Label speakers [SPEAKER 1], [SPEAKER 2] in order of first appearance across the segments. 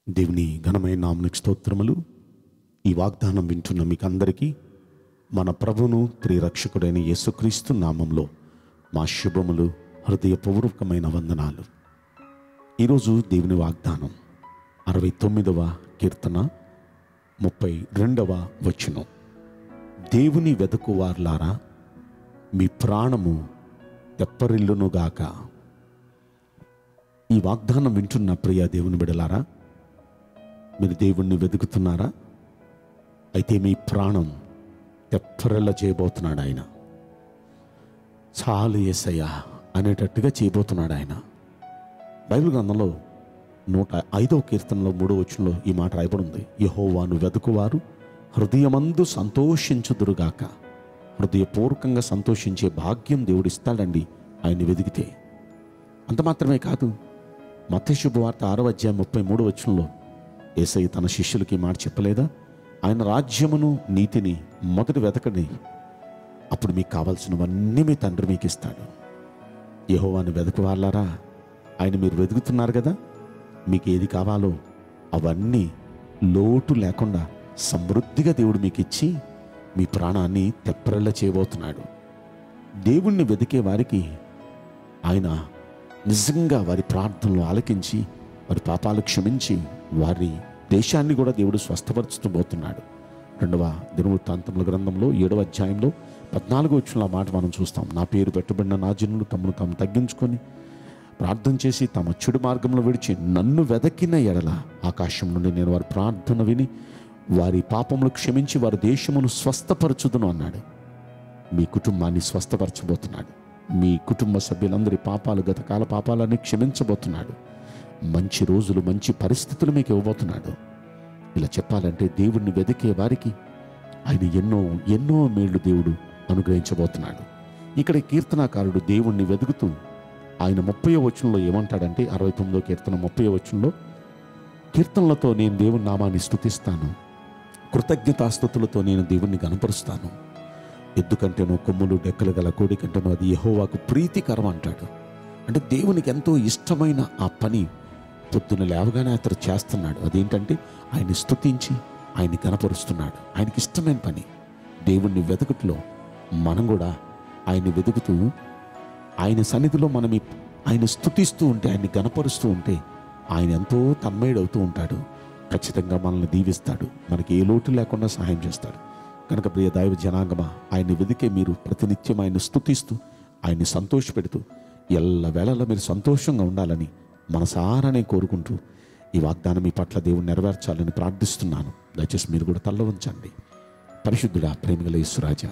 [SPEAKER 1] దేవుని ఘనమైన నామనికి స్తోత్రములు ఈ వాగ్దానం వింటున్న మీకు అందరికీ మన ప్రభును ప్రియరక్షకుడైన యేసుక్రీస్తు నామంలో మా శుభములు హృదయపూర్వకమైన వందనాలు ఈరోజు దేవుని వాగ్దానం అరవై తొమ్మిదవ కీర్తన ముప్పై రెండవ వచనం దేవుని వెదకువార్లారా మీ ప్రాణము తెప్పరిల్లునుగాక ఈ వాగ్దానం వింటున్న ప్రియ దేవుని బిడలారా మీరు దేవుణ్ణి వెతుకుతున్నారా అయితే మీ ప్రాణం తెప్పరెల్ల చేయబోతున్నాడు ఆయన చాలు ఏసయ్యా అనేటట్టుగా చేయబోతున్నాడు ఆయన బైబిల్ గ్రంథంలో నూట ఐదవ కీర్తనలో మూడో వచనంలో ఈ మాట రాయబడి ఉంది యహోవాను వెతుకువారు హృదయమందు సంతోషించుదురుగాక హృదయపూర్వకంగా సంతోషించే భాగ్యం దేవుడిస్తాడండి ఆయన్ని వెతికితే అంత మాత్రమే కాదు మత శుభవార్త ఆరో అధ్యాయం ముప్పై మూడు వచనంలో ఏసై తన శిష్యులకి ఈ మాట చెప్పలేదా ఆయన రాజ్యమును నీతిని మొదటి వెతకని అప్పుడు మీకు కావాల్సినవన్నీ మీ తండ్రి మీకు ఇస్తాడు యహోవాను వెతకు వాళ్ళారా ఆయన మీరు వెతుకుతున్నారు కదా మీకు ఏది కావాలో అవన్నీ లోటు లేకుండా సమృద్ధిగా దేవుడు మీకు ఇచ్చి మీ ప్రాణాన్ని తెప్పరెల్ల చేయబోతున్నాడు దేవుణ్ణి వెతికే వారికి ఆయన నిజంగా వారి ప్రార్థనలు ఆలకించి వారి పాపాలు క్షమించి వారి దేశాన్ని కూడా దేవుడు స్వస్థపరుచుతూ పోతున్నాడు రెండవ దినవృత్తాంతముల గ్రంథంలో ఏడవ అధ్యాయంలో పద్నాలుగో వచ్చిన మాట మనం చూస్తాం నా పేరు పెట్టబడిన నా జనులు తమను తాము తగ్గించుకొని ప్రార్థన చేసి తమ చెడు మార్గంలో విడిచి నన్ను వెదకిన ఎడల ఆకాశం నుండి నేను వారి ప్రార్థన విని వారి పాపములు క్షమించి వారి దేశమును స్వస్థపరచుదును అన్నాడు మీ కుటుంబాన్ని స్వస్థపరచబోతున్నాడు మీ కుటుంబ సభ్యులందరి పాపాలు గతకాల పాపాలన్నీ క్షమించబోతున్నాడు మంచి రోజులు మంచి పరిస్థితులు మీకు ఇవ్వబోతున్నాడు ఇలా చెప్పాలంటే దేవుణ్ణి వెతికే వారికి ఆయన ఎన్నో ఎన్నో మేళ్లు దేవుడు అనుగ్రహించబోతున్నాడు ఇక్కడ ఈ కీర్తనాకారుడు దేవుణ్ణి వెతుకుతూ ఆయన ముప్పై వచనంలో ఏమంటాడంటే అరవై తొమ్మిదో కీర్తన ముప్పై వచనంలో కీర్తనలతో నేను దేవుని నామాన్ని స్తుతిస్తాను కృతజ్ఞతాస్థుతులతో నేను దేవుణ్ణి గనపరుస్తాను ఎద్దు కంటేనో కొమ్ములు డెక్కలు గల కోడి కంటేనో అది యహోవాకు ప్రీతికరం అంటాడు అంటే దేవునికి ఎంతో ఇష్టమైన ఆ పని పొద్దున లేవగానే అతడు చేస్తున్నాడు అదేంటంటే ఆయన్ని స్తుతించి ఆయన్ని కనపరుస్తున్నాడు ఆయనకి ఇష్టమైన పని దేవుణ్ణి వెతుకుట్లో మనం కూడా ఆయన్ని వెతుకుతూ ఆయన సన్నిధిలో మనం ఈ- ఆయన స్తుతిస్తూ ఉంటే ఆయన్ని గనపరుస్తూ ఉంటే ఆయన ఎంతో తన్మయుడవుతూ ఉంటాడు ఖచ్చితంగా మనల్ని దీవిస్తాడు మనకి ఏ లోటు లేకుండా సహాయం చేస్తాడు కనుక ప్రియ దైవ జనాంగమా ఆయన్ని వెదికే మీరు ప్రతినిత్యం ఆయన్ని స్తుతిస్తూ ఆయన్ని సంతోషపెడుతూ ఎల్ల వేళలో మీరు సంతోషంగా ఉండాలని మనసారానే కోరుకుంటూ ఈ వాగ్దానం మీ పట్ల దేవుడు నెరవేర్చాలని ప్రార్థిస్తున్నాను దయచేసి మీరు కూడా తల్ల ఉంచండి పరిశుద్ధుడా ప్రేమిగల యేసురాజా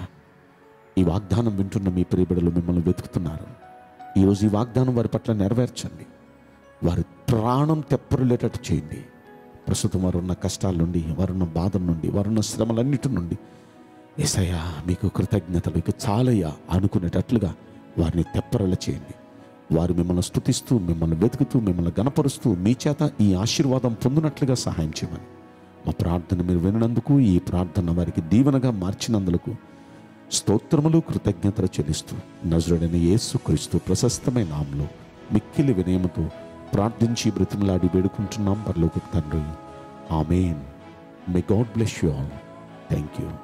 [SPEAKER 1] ఈ వాగ్దానం వింటున్న మీ ప్రియబిడలు మిమ్మల్ని వెతుకుతున్నారు ఈరోజు ఈ వాగ్దానం వారి పట్ల నెరవేర్చండి వారి ప్రాణం తెప్పరులేటట్టు చేయండి ప్రస్తుతం వారున్న కష్టాల నుండి వారున్న బాధల నుండి వారున్న శ్రమలన్నిటి నుండి ఏసయ్యా మీకు కృతజ్ఞతలు ఇక చాలయ్యా అనుకునేటట్లుగా వారిని తెప్పరల చేయండి వారు మిమ్మల్ని స్తుతిస్తూ మిమ్మల్ని వెతుకుతూ మిమ్మల్ని గనపరుస్తూ మీ చేత ఈ ఆశీర్వాదం పొందినట్లుగా సహాయం చేయమని మా ప్రార్థన మీరు వినందుకు ఈ ప్రార్థన వారికి దీవెనగా మార్చినందులకు స్తోత్రములు కృతజ్ఞతలు చెల్లిస్తూ నజరుడైన యేసు క్రీస్తు ప్రశస్తమైన నామంలో మిక్కిలి వినయముతో ప్రార్థించి బ్రతిమలాడి వేడుకుంటున్నాం పరలోక తండ్రి amen may God bless you all thank you